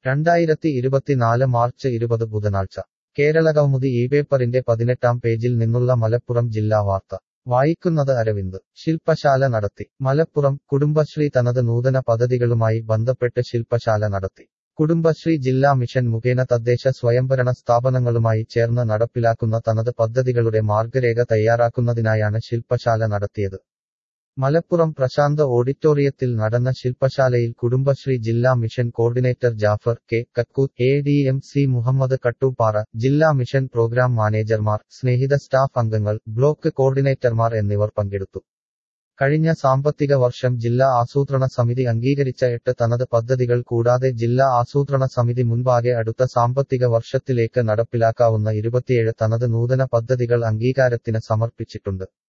രണ്ടായിരത്തി ഇരുപത്തിനാല് മാർച്ച് ഇരുപത് ബുധനാഴ്ച കേരളകൗമുദി ഈ പേപ്പറിന്റെ പതിനെട്ടാം പേജിൽ നിന്നുള്ള മലപ്പുറം ജില്ലാ വാർത്ത വായിക്കുന്നത് അരവിന്ദ് ശില്പശാല നടത്തി മലപ്പുറം കുടുംബശ്രീ തനത് നൂതന പദ്ധതികളുമായി ബന്ധപ്പെട്ട് ശില്പശാല നടത്തി കുടുംബശ്രീ ജില്ലാ മിഷൻ മുഖേന തദ്ദേശ സ്വയംഭരണ സ്ഥാപനങ്ങളുമായി ചേർന്ന് നടപ്പിലാക്കുന്ന തനത് പദ്ധതികളുടെ മാർഗരേഖ തയ്യാറാക്കുന്നതിനായാണ് ശില്പശാല നടത്തിയത് മലപ്പുറം പ്രശാന്ത ഓഡിറ്റോറിയത്തിൽ നടന്ന ശില്പശാലയിൽ കുടുംബശ്രീ ജില്ലാ mission coordinator Jafar K Kakkoothu A D M C Muhammad Kattooppara ജില്ലാ മിഷൻ പ്രോഗ്രാം മാനേജർമാർ സ്നേഹിത സ്റ്റാഫ് അംഗങ്ങൾ ബ്ലോക്ക് കോർഡിനേറ്റർമാർ എന്നിവർ പങ്കെടുത്തു കഴിഞ്ഞ സാമ്പത്തിക വർഷം ജില്ലാ ആസൂത്രണ സമിതി അംഗീകരിച്ച എട്ട് തനത് പദ്ധതികൾ കൂടാതെ ജില്ലാ ആസൂത്രണ സമിതി മുൻപാകെ അടുത്ത സാമ്പത്തിക വർഷത്തിലേക്ക് നടപ്പിലാക്കാവുന്ന ഇരുപത്തിയേഴ് തനത് നൂതന പദ്ധതികൾ അംഗീകാരത്തിന് സമർപ്പിച്ചിട്ടുണ്ട്